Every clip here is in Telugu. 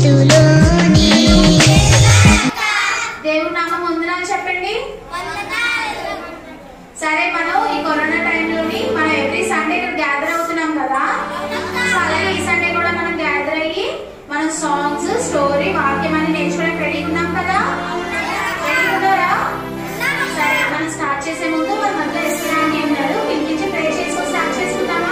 మనసులోనే దేవుడి నామం వందనాలు చెప్పండి సరే మనం ఈ కరోనా టైంలోని మనం ఎవ్రీ సండే ఇక్కడ గ్యాదర్ అవుతున్నాం కదా సో అలాగే ఈ సండే కూడా మనం గ్యాదర్ అయ్యి మనం సాంగ్స్ స్టోరీ వాక్యం అని నేర్చుకోవడానికి రెడీ ఉన్నాం కదా రెడీ ఉన్నారా సరే మనం స్టార్ట్ చేసే ముందు మనం అంతా ఇస్తున్నాను ఉన్నారు పిలిపించి ప్రే చేసుకొని స్టార్ట్ చేసుకుందామా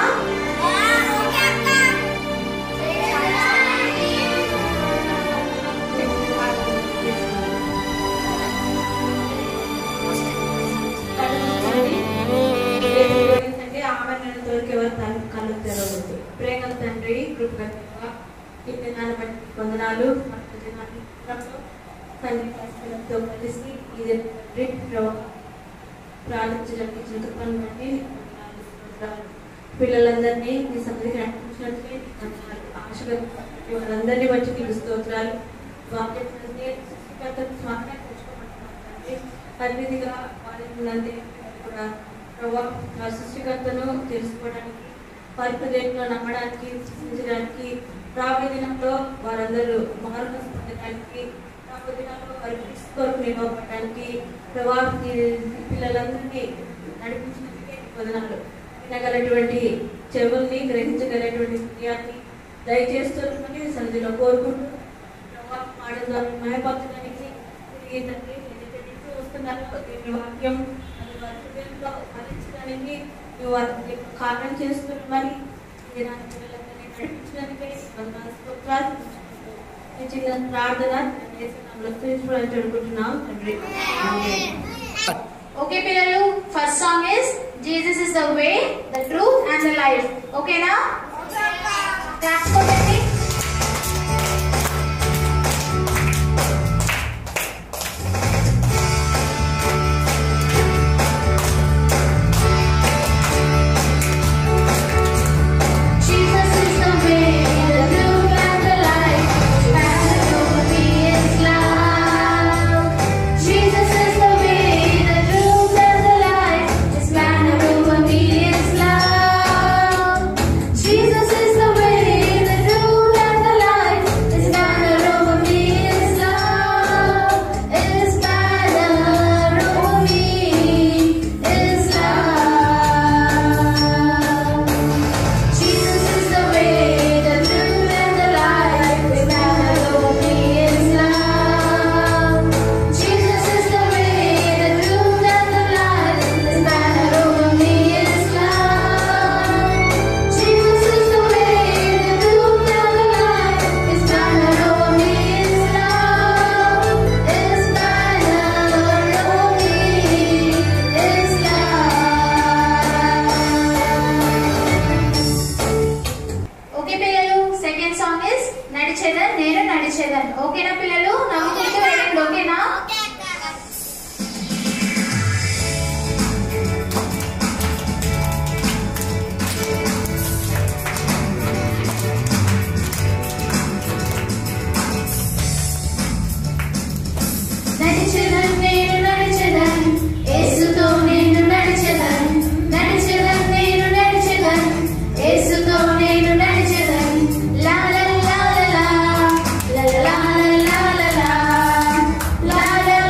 అంటే ఆవరణలతోకి ఎవరు తన కళ్ళు తెరవద్దు ప్రేమ తండ్రి కృపగా ఈ దినాన్ని బట్టి వందనాలు మన దినాన్ని ప్రభుత్వం తండ్రి పరిస్థితులతో కలిసి ఇది తండ్రి ప్రభు ప్రార్థించడానికి ఇచ్చిన కృపను బట్టి నీకు వందనాలు, స్తోత్రాలు. పిల్లలందరినీ మీ సన్నిధికి నడిపించినట్లే నీకు వందనాలు. ఆశగా వాళ్ళందరినీ బట్టి నీకు స్తోత్రాలు వాక్యం తండ్రి సృష్టికర్తను స్వామిని తెచ్చుకోమంటున్నాను తండ్రి పరిమితిగా వారిని కూడా ప్రభావ ఆ సృష్టికర్తను తెలుసుకోవడానికి వారి హృదయంలో నమ్మడానికి విశ్వసించడానికి రాబోయే దినంలో వారందరూ మారును పొందడానికి రాబోయే దినంలో వారి క్రీస్తు కొరకు నిలవబడడానికి ప్రభావ ఈ పిల్లలందరినీ నడిపించినందుకే నీకు వదనాలు వినగలటువంటి చెవుల్ని గ్రహించగలటువంటి హృదయాన్ని దయచేస్తున్నమని సన్నిధిలో కోరుకుంటూ ప్రభావ మాట ద్వారా మయపరచడానికి తిరిగి తండ్రి ఏదైతే నింటూ వస్తున్నారో దేవుని వాక్యం అది వారి హృదయంలో ఫలించడానికి నువ్వు వారికి కారణం చేస్తున్నామని ఈ దినాన్ని పిల్లలందరినీ నడిపించడానికై వందనాలు స్తోత్రాలు ఈ చిన్న ప్రార్థన యేసునామములో స్తుతించుకోవాలని అనుకుంటున్నాం తండ్రి ఆమేన్. ఓకే పిల్లలు first song is Jesus is the way the truth and the life ఓకేనా క్లాప్స్ కొట్టండి Jesus is the way, the truth and the life. Stand over me is love. Jesus is the way, the truth and the life. His banner over me is love. Jesus is the way, the truth and the life. His banner over me is love. His banner over me is love. Jesus is the way, the truth and the life. His banner over me is love. Jesus is the way, the truth and the life. His banner over me is love. Jesus is the way, the truth and the life. His banner over me is love. His banner over me is love. Okay పిల్లలు సెకండ్ సాంగ్ ఇస్ నడిచేదన్ నేను నడిచేదన్ ఓకేనా పిల్లలు నవ్వుకుంటూ వెళ్ళండి ఓకేనా నడిచెదన్ నేను నడిచెదన్ యేసుతో నేను నడిచెదన్ నడిచెదన్ నేను నడిచెదన్ యేసుతో నేను నడిచెదన్ లా లా లా లా లా లా లా లా లా లా లా లా లా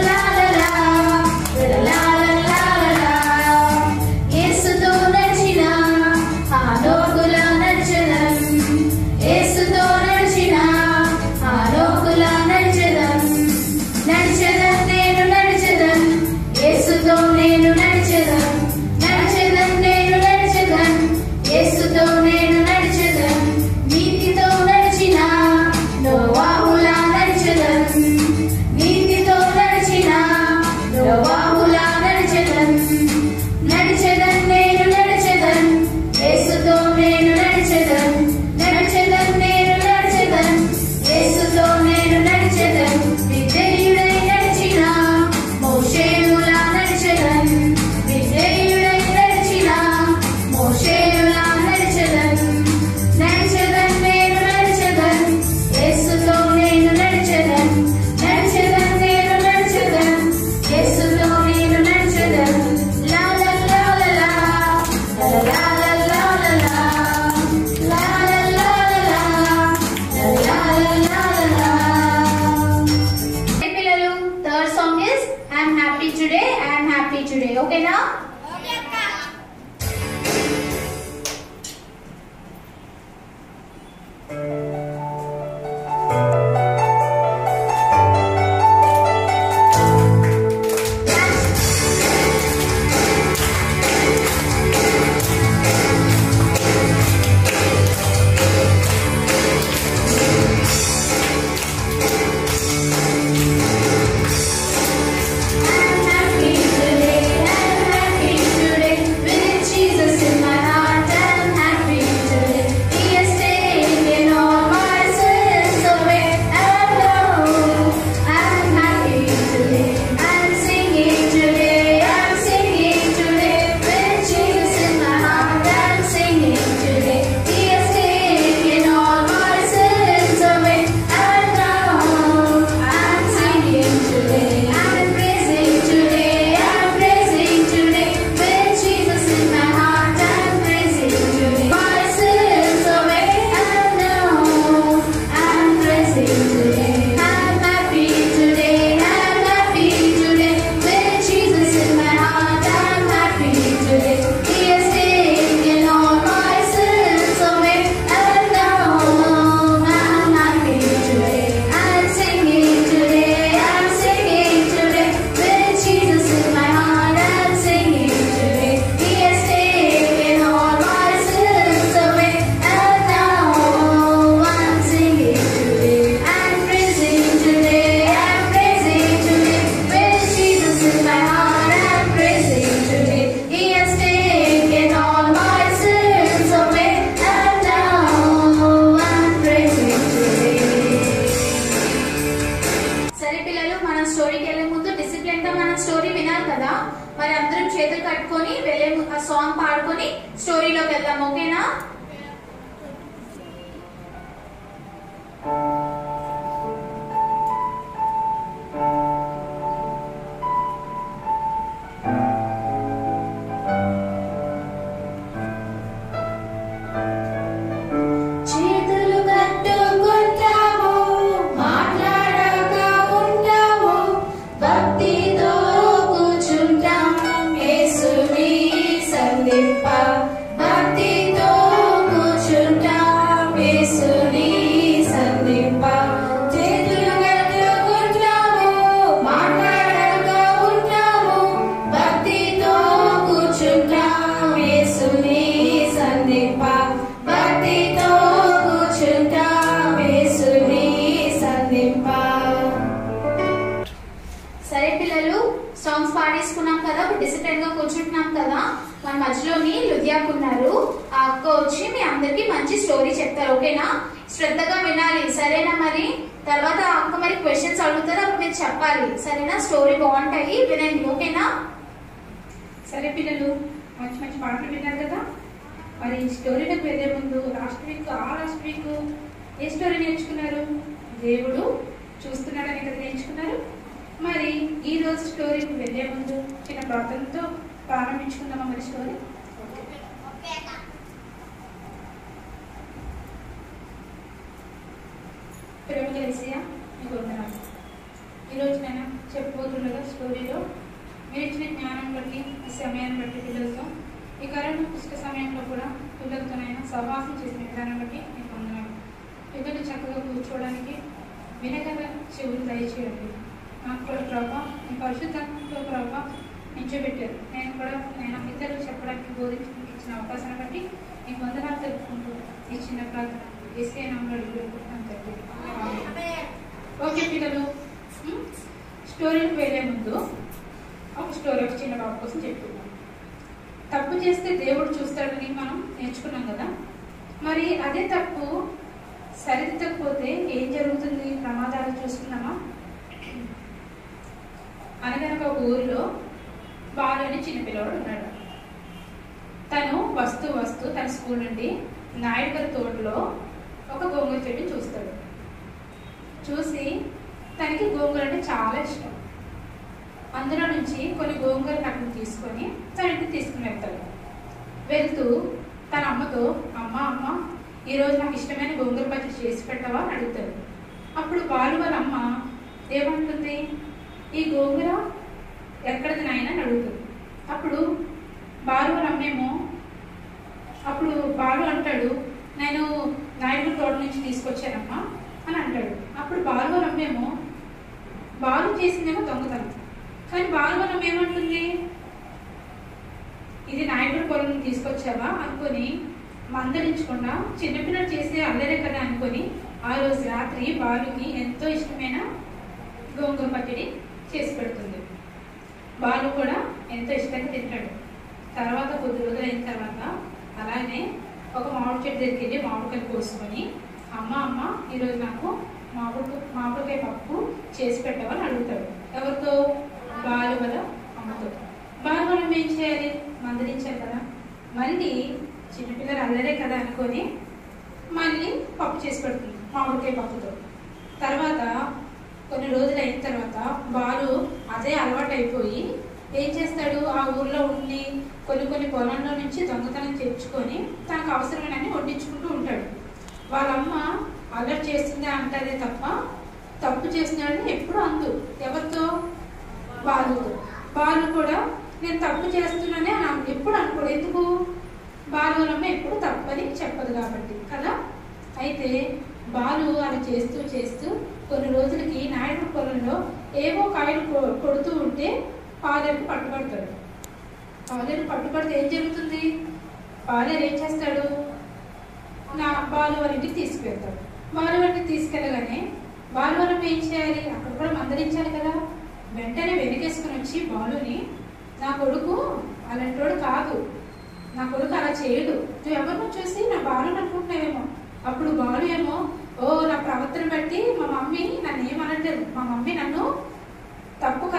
మరి అందరం చేతులు కట్టుకొని వెళ్ళే ము- ఆ సాంగ్ పాడుకొని స్టోరీలోకి వెళ్దాం ఓకేనా చేతులు కట్టుకుంటాము మాట్లాడక ఉంటాము భక్తితో కూర్చుంటాం యేసుని సంధింప భక్తితో కూర్చుంటాం యేసుని సంధింప చేతులు కట్టుకుంటాము మాట్లాడక ఉంటాము భక్తితో కూర్చుంటాం యేసుని సంధింప భక్తితో కూర్చుంటాం యేసుని సంధింప సరే పిల్లలు సాంగ్స్ పాడేసుకున్నాం కదా డిసిప్లిన్ గా కూర్చుంటున్నాం కదా మన మధ్యలోని లుధియాకు ఉన్నారు ఆ అక్క వచ్చి మీ అందరికి మంచి స్టోరీ చెప్తారు ఓకేనా శ్రద్ధగా వినాలి సరేనా మరి తర్వాత ఆ అక్క మరి క్వశ్చన్స్ అడుగుతారు అప్పుడు మీరు చెప్పాలి సరేనా స్టోరీ బాగుంటాయి వినండి ఓకేనా సరే పిల్లలు మంచి మంచి పాటలు విన్నారు కదా మరి ఈ స్టోరీలోకి వెళ్ళే ముందు లాస్ట్ వీక్ ఆ లాస్ట్ వీక్ ఏ స్టోరీ నేర్చుకున్నారు దేవుడు చూస్తున్నాడని కదా నేర్చుకున్నారు మరి ఈ రోజు స్టోరీకి వెళ్ళే ముందు చిన్న ప్రార్థనతో ప్రారంభించుకుందామా మరి స్టోరీ ప్రేమ కలిసియా మీకు వందనాలు ఈరోజు నేను చెప్పబోతున్నగా స్టోరీలో మీరు ఇచ్చిన జ్ఞానం బట్టి ఈ సమయాన్ని బట్టి పిల్లలతో ఈ కరోనా పుస్తక సమయంలో కూడా పిల్లలతోనైనా సహవాసం చేసిన విధానం బట్టి మీకు వందనాలు పిల్లలు చక్కగా కూర్చోవడానికి వినగల చెవులు దయచేయండి నాకు కూడా ప్రభా మీ పరిశుద్ధంతో ప్రభా నించోబెట్టారు నేను కూడా నేను ఇతరులు చెప్పడానికి బోధించి ఇచ్చిన అవకాశాన్ని బట్టి మీకు వందనాలు తెలుపుకుంటూ ఇచ్చిన ప్రార్థన ఏసీ నమ్మలు అడుగుకుంటున్నాను తండ్రి ఓకే పిల్లలు ఉమ్, స్టోరీకి వెళ్ళే ముందు ఒక స్టోరీ ఒక చిన్న బాబు కోసం చెప్తున్నాం తప్పు చేస్తే దేవుడు చూస్తాడని మనం నేర్చుకున్నాం కదా మరి అదే తప్పు సరిదిద్దకపోతే ఏం జరుగుతుంది ప్రమాదాలు చూసుకున్నామా అనగనగా ఒక ఊరిలో బాలు అని చిన్న పిల్లవాడు ఉన్నాడు తను వస్తూ వస్తూ తన స్కూల్ నుండి నాయుడు గారి తోటలో ఒక గోంగూర చెట్టు చూస్తాడు చూసి తనకి గోంగూర అంటే చాలా ఇష్టం అందులో నుంచి కొన్ని గోంగూర కట్టలు తీసుకొని తన ఇంటికి తీసుకుని వెళ్తాడు వెళ్తూ తన అమ్మతో అమ్మ అమ్మ ఈరోజు నాకు ఇష్టమైన గోంగూర పచ్చడి చేసి పెట్టవా అని అడుగుతాడు అప్పుడు బాలు వాళ్ళ అమ్మ ఏమంటుంది ఈ గోంగూర ఎక్కడిది నాయన అని అడుగుతుంది అప్పుడు బాలు వాళ్ళ అమ్మేమో అప్పుడు బాలు అంటాడు నేను నాయుడు తోట నుంచి తీసుకొచ్చానమ్మా అని అంటాడు అప్పుడు బాలు వాళ్ళ అమ్మేమో బాలు చేసిందేమో దొంగతనం కానీ బాలు వాళ్ళ అమ్మ ఏమంటుంది ఇది నాయుడు పొలం నుంచి తీసుకొచ్చావా అనుకొని మందలించకుండా చిన్నపిల్లలు చేసే అల్లరే కదా అనుకొని ఆ రోజు రాత్రి బాలుకి ఎంతో ఇష్టమైన గోంగూర పచ్చడి చేసి పెడుతుంది బాలు కూడా ఎంతో ఇష్టంగా తింటాడు తర్వాత కొద్ది రోజులు అయిన తర్వాత అలానే ఒక మామిడి చెట్టు దగ్గరికి వెళ్ళి మామిడికాయలు కోసుకొని అమ్మ అమ్మ ఈరోజు నాకు మామిడి మామిడికాయ పప్పు చేసి పెట్టవని అడుగుతాడు ఎవరితో బాలు వల్ల అమ్మతో బాలు మనం ఏం చేయాలి మందలించాలి కదా మళ్ళీ చిన్నపిల్లలు అల్లరే కదా అనుకొని మళ్ళీ పప్పు చేసి పెడుతుంది మామిడికాయ పప్పుతో తర్వాత కొన్ని రోజులు అయిన తర్వాత బాలు అదే అలవాటు అయిపోయి ఏం చేస్తాడు ఆ ఊర్లో ఉండి కొన్ని కొన్ని పొలంలో నుంచి దొంగతనం తెచ్చుకొని తనకు అవసరమైన వండించుకుంటూ ఉంటాడు వాళ్ళమ్మ అలర్ట్ చేస్తుందే అంటదే తప్ప తప్పు చేస్తున్నాడని ఎప్పుడు అందు ఎవరితో బాలుతో బాలు కూడా నేను తప్పు చేస్తున్నానే అని అను- ఎప్పుడు అనుకోడు ఎందుకు బాలు వాళ్ళమ్మ ఎప్పుడు తప్పని చెప్పదు కాబట్టి కదా అయితే బాలు అలా చేస్తూ చేస్తూ కొన్ని రోజులకి నాయుడు పొలంలో ఏవో కాయలు కొ- కొడుతూ ఉంటే పాలేరు పట్టుబడతాడు పాలేరు పట్టుబడితే ఏం జరుగుతుంది పాలేరు ఏం చేస్తాడు నా బాలు వాళ్ళ ఇంటికి తీసుకెళ్తాడు బాలు వాళ్ళ ఇంటికి తీసుకెళ్ళగానే బాలు వాళ్ళం ఏం చేయాలి అక్కడ కూడా మందలించాలి కదా వెంటనే వెనకేసుకుని వచ్చి బాలుని నా కొడుకు అలాంటోడు కాదు నా కొడుకు అలా చేయడు నువ్వు ఎవరినో చూసి నా బాలు అనుకుంటున్నావేమో అప్పుడు బాలు ఏమో ఓ నా ప్రవర్తన బట్టి మా మమ్మీ నన్ను ఏమనట్లేదు మా మమ్మీ నన్ను తప్పు కదా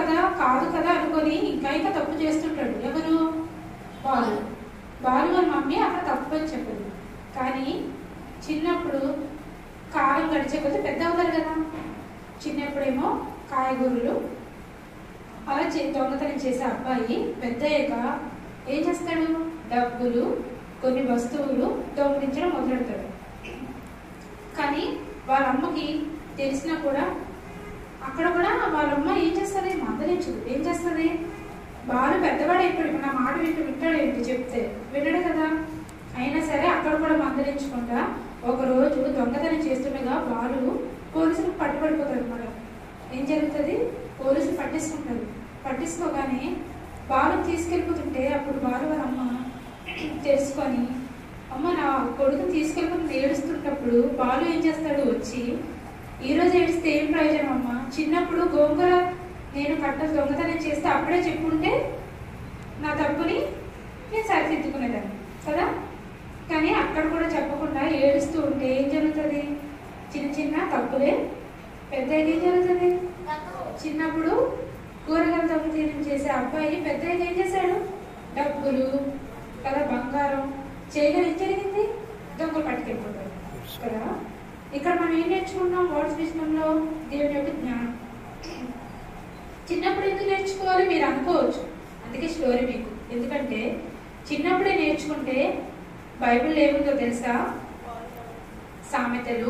కాదు కదా అనుకొని ఇంకా ఇంకా తప్పు చేస్తుంటాడు ఎవరు బాలు బాలు వాళ్ళ మమ్మీ అక్కడ తప్పు అని చెప్పదు కానీ చిన్నప్పుడు కాలం గడిచే కొద్దీ పెద్ద అవుతారు కదా చిన్నప్పుడేమో కాయగూరలు అలా చే దొంగతనం చేసే అబ్బాయి పెద్ద అయ్యాక ఏం చేస్తాడు డబ్బులు కొన్ని వస్తువులు దొంగిలించడం మొదలెడతాడు కానీ వాళ్ళ అమ్మకి తెలిసినా కూడా అక్కడ కూడా వాళ్ళ అమ్మ ఏం చేస్తుంది మందలించదు ఏం చేస్తుంది బాలు పెద్దవాడు ఇప్పుడు నా మాట వింటూ వింటాడు ఏంటి చెప్తే వినడు కదా అయినా సరే అక్కడ కూడా మందలించకుండా ఒక రోజు దొంగతనం చేస్తుండగా బాలు పోలీసులకు పట్టుబడిపోతాడు అనమాట ఏం జరుగుతుంది పోలీసులు పట్టించుకుంటారు పట్టించుకోగానే బాలు తీసుకెళ్ళిపోతుంటే అప్పుడు బాలు వాళ్ళ అమ్మ తెలుసుకొని అమ్మ నా కొడుకు తీసుకెళ్ళిపోతుంది ఏడుస్తుంటప్పుడు బాలు ఏం చేస్తాడు వచ్చి ఈ రోజు ఏడిస్తే ఏం ప్రయోజనం అమ్మ చిన్నప్పుడు గోంగూర నేను కట్ట దొంగతనం చేస్తే అప్పుడే చెప్పుంటే నా తప్పుని నేను సరిదిద్దుకునేదాన్ని కదా కానీ అక్కడ కూడా చెప్పకుండా ఏడుస్తూ ఉంటే ఏం జరుగుతుంది చిన్న చిన్న తప్పులే పెద్ద ఏం జరుగుతుంది చిన్నప్పుడు కూరగాయల దొంగతనం చేసే అబ్బాయి పెద్ద ఏం చేశాడు డబ్బులు కదా బంగారం చేయగా ఏం జరిగింది దొంగలు పట్టుకెళ్ళిపోతాడు కదా ఇక్కడ మనం ఏం నేర్చుకున్నాం వర్డ్స్ విషయంలో దేవుని యొక్క జ్ఞానం చిన్నప్పుడు ఎందుకు నేర్చుకోవాలి మీరు అనుకోవచ్చు అందుకే స్టోరీ మీకు ఎందుకంటే చిన్నప్పుడే నేర్చుకుంటే బైబిల్ ఏముందో తెలుసా సామెతలు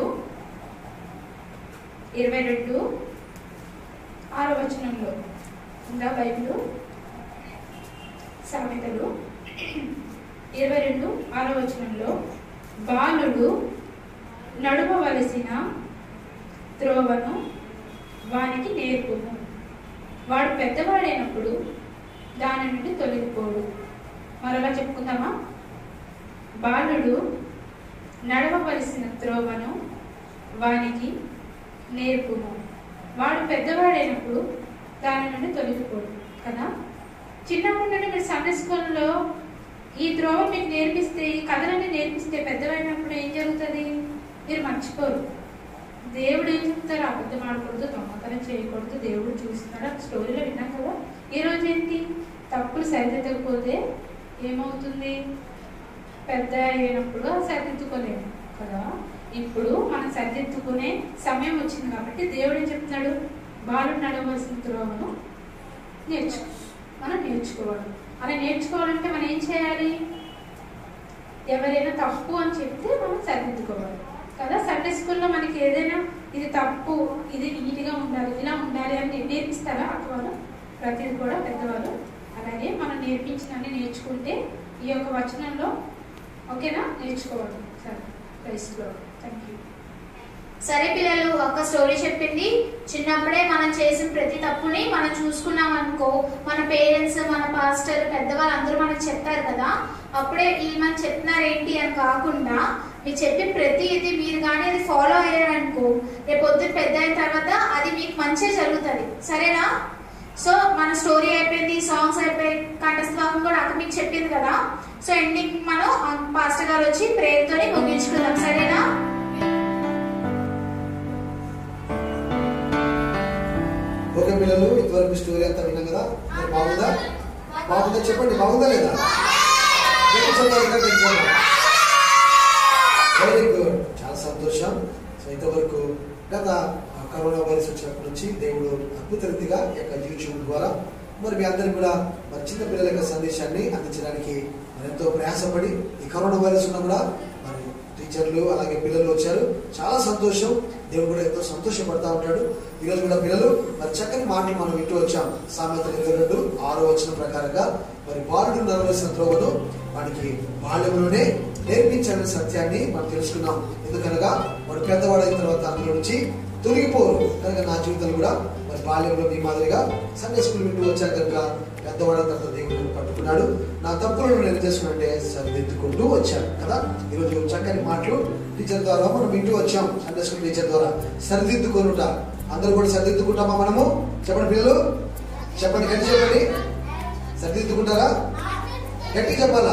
ఇరవై రెండు ఆరో వచనంలో ఉందా బైబిల్ సామెతలు ఇరవై రెండు ఆరో వచనంలో బాలుడు నడవవలసిన త్రోవను వానికి నేర్పుము వాడు పెద్దవాడైనప్పుడు దాని నుండి తొలగిపోడు మరలా చెప్పుకుందామా బాలుడు నడవవలసిన త్రోవను వానికి నేర్పుము వాడు పెద్దవాడైనప్పుడు దాని నుండి తొలగిపోడు కదా చిన్నప్పటి నుండి మీరు సండే స్కూల్లో ఈ త్రోవ మీకు నేర్పిస్తే ఈ కథలన్నీ నేర్పిస్తే పెద్దవైనప్పుడు ఏం జరుగుతుంది మీరు మర్చిపోరు దేవుడు ఏం చెప్తారు అబద్ధం ఆడకూడదు దొంగతనం చేయకూడదు దేవుడు చూస్తున్నాడు ఆ స్టోరీలో విన్నాం కదా ఈ రోజు ఏంటి తప్పులు సరిదిద్దకపోతే ఏమవుతుంది పెద్ద అయినప్పుడు సరిదిద్దుకోలేము కదా ఇప్పుడు మనం సరిదిద్దుకునే సమయం వచ్చింది కాబట్టి దేవుడు ఏం చెప్తున్నాడు బాలు నడవలసిన త్రోవను నేర్చుకో మనం నేర్చుకోవాలి అలా నేర్చుకోవాలంటే మనం ఏం చేయాలి ఎవరైనా తప్పు అని చెప్తే మనం సరిదిద్దుకోవాలి కదా సండే స్కూల్లో మనకి ఏదైనా ఇది తప్పు ఇది నీట్గా ఉండాలి ఇలా ఉండాలి అని నేర్పిస్తారా అక్కవాళ్ళు ప్రతిది కూడా పెద్దవాళ్ళు అలాగే మనం నేర్పించినన్ని నేర్చుకుంటే ఈ యొక్క వచనంలో ఓకేనా నేర్చుకోవాలి సరే క్రైస్ట్లో థ్యాంక్ యూ సరే పిల్లలు ఒక స్టోరీ చెప్పింది చిన్నప్పుడే మనం చేసిన ప్రతి తప్పుని మనం చూసుకున్నాం అనుకో మన పేరెంట్స్ మన పాస్టర్ పెద్దవాళ్ళు అందరూ మనకు చెప్తారు కదా అప్పుడే వీళ్ళు మనకు చెప్తున్నారు ఏంటి అని కాకుండా మీరు చెప్పిన ప్రతి ఇది మీరు కానీ అది ఫాలో అయ్యారనుకో రేపు పొద్దున్న పెద్ద అయిన తర్వాత అది మీకు మంచిగా జరుగుతుంది సరేనా సో మన స్టోరీ అయిపోయింది సాంగ్స్ అయిపోయి కంఠస్థాపం కూడా అక్కడ మీకు చెప్పింది కదా సో ఎండింగ్ మనం పాస్టర్ గారు వచ్చి ప్రేయర్ తోని ముగించుకుందాం సరేనా ఓకే పిల్లలు ఇంతవరకు స్టోరీ అంతా విన్నాం కదా మరి బాగుందా బాగుందా చెప్పండి బాగుందా లేదా వెరీ గుడ్ చాలా సంతోషం సో ఇంతవరకు గత ఆ, కరోనా వైరస్ వచ్చినప్పటి నుంచి దేవుడు అద్భుత రీతిగా ఈ యొక్క యూట్యూబ్ ద్వారా మరి మీ అందరికి కూడా మరి చిన్న పిల్లల యొక్క సందేశాన్ని అందించడానికి మరి ఎంతో ప్రయాసపడి ఈ కరోనా వైరస్ ఉన్నా కూడా మరి టీచర్లు అలాగే పిల్లలు వచ్చారు చాలా సంతోషం దేవుడు కూడా ఎంతో సంతోషపడతా ఉంటాడు ఈరోజు కూడా పిల్లలు మరి చక్కని మాటలు మనం వింటూ వచ్చాం సామెత ఇరవై రెండు ఆరో వచ్చిన ప్రకారంగా మరి బాలుడు నడవలసిన త్రోవను వాడికి బాల్యంలోనే నేర్పించాలనే సత్యాన్ని మనం తెలుసుకున్నాం ఎందుకనగా వాడు పెద్దవాడైన తర్వాత అందులో నుంచి తొలగిపోరు కనుక నా జీవితంలో కూడా మరి బాల్యంలో మీ మాదిరిగా సండే స్కూల్ వింటూ వచ్చాను కనుక పెద్దవాడైన తర్వాత దేవుడు నన్ను పట్టుకున్నాడు నా తప్పులను నేను చేసుకుంటే సరిదిద్దుకుంటూ వచ్చాను కదా ఈరోజు చక్కని మాటలు టీచర్ ద్వారా మనం వింటూ వచ్చాం సండే స్కూల్ టీచర్ ద్వారా సరిదిద్దుకొనుట అందరూ కూడా సరిదిద్దుకుంటామా మనము చెప్పండి పిల్లలు చెప్పండి గట్టి చెప్పండి సరిదిద్దుకుంటారా గట్టి చెప్పాలా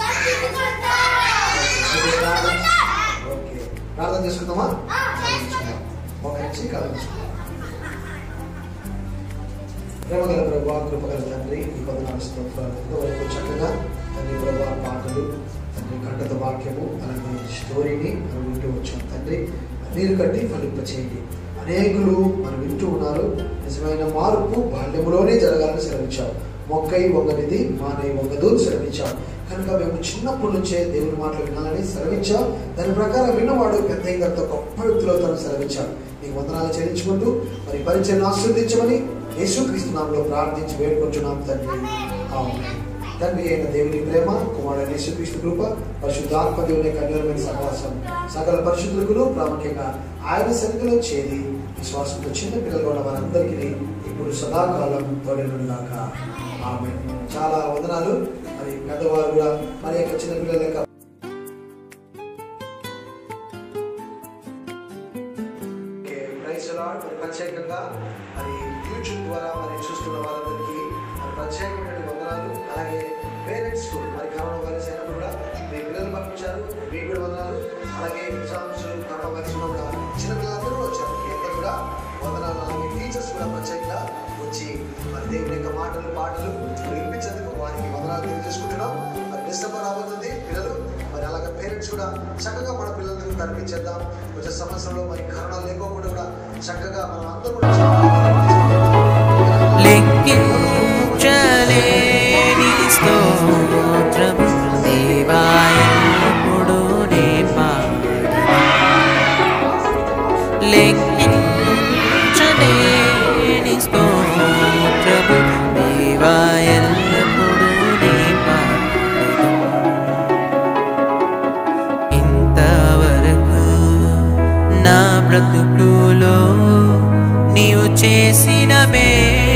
ఓకే, ప్రార్థన ఓకే. ప్రార్థన చేసుకుందామా ఒక నుంచి ప్రార్థన చేసుకుందాం ప్రేమగల ప్రభా కృపగల తండ్రి ఈ పదనాలు స్తోత్రాలు ఎంతవరకు చక్కగా తండ్రి ప్రభా పాటలు తండ్రి కంటత వాక్యము అలాగే స్టోరీని మనం వింటూ వచ్చాం తండ్రి నీరు కట్టి ఫలింపచేయండి అనేకులు మనం వింటూ ఉన్నారు నిజమైన మార్పు బాల్యములోనే జరగాలని సెలవిచ్చావు మొక్కై వంగనిది మానై వంగదు అని సెలవిచ్చావు కనుక మేము చిన్నప్పటి నుంచే దేవుని మాటలు వినాలని సెలవిచ్చాం దాని ప్రకారం విన్నవాడు పెద్ద అయిన తర్వాత గొప్ప వ్యక్తులు అవుతారని సెలవిచ్చాం నీకు వందనాలు చెల్లించుకుంటూ మరి పరిచయం ఆస్వాదించమని యేసుక్రీస్తు నామలో ప్రార్థించి వేడుకొంచున్నాం తండ్రి ఆమేన్. తండ్రి అయిన దేవుని ప్రేమ కుమారుడు యేసుక్రీస్తు కృప పరిశుద్ధాత్మ దేవుని కన్యమైన సహవాసం సకల పరిశుద్ధులకు ప్రాముఖ్యంగా ఆయన సన్నిధిలో చేరి విశ్వాసంతో చిన్న పిల్లలు ఉన్న వారందరికీ ఇప్పుడు సదాకాలం తోడేనుగాక ఆమె చాలా వందనాలు మరి పెద్దవారు కూడా మరి యొక్క చిన్న పిల్లల యొక్క ఓకే, ప్రైజ్ ది లార్డ్. మరి ప్రత్యేకంగా మరి యూట్యూబ్ ద్వారా మరి చూస్తున్న వారందరికీ మరి ప్రత్యేకమైన వందనాలు అలాగే పేరెంట్స్ మరి కరోనా వైరస్ అయినప్పుడు కూడా మీ పిల్లలు పంపించారు మీకు కూడా వందనాలు అలాగే ఎగ్జామ్స్ కరోనా వైరస్ ఉన్న కూడా చిన్న పిల్లలందరూ కూడా వచ్చారు మీ అందరూ కూడా వందనాలు అలాగే టీచర్స్ కూడా ప్రత్యేకంగా వచ్చి మరి దేవుని యొక్క మాటలు పాటలు వినిపించేందుకు వారికి వందనాలు తెలియజేసుకుంటున్నాం మరి డిసెంబర్ రాబోతుంది పిల్లలు మరి అలాగే పేరెంట్స్ కూడా చక్కగా మన పిల్లలకు కనిపించేద్దాం వచ్చే సంవత్సరంలో మరి కరోనా లేకోకుండా కూడా చక్కగా మనం అందరూ కూడా లెక్కించలేని స్తోత్రం దేవాయప్పుడు నే లెక్కించలేని స్తోత్రము దేవాయప్పుడు నే ఇంతవరకు నా బ్రతుకులో నీవు చేసిన మే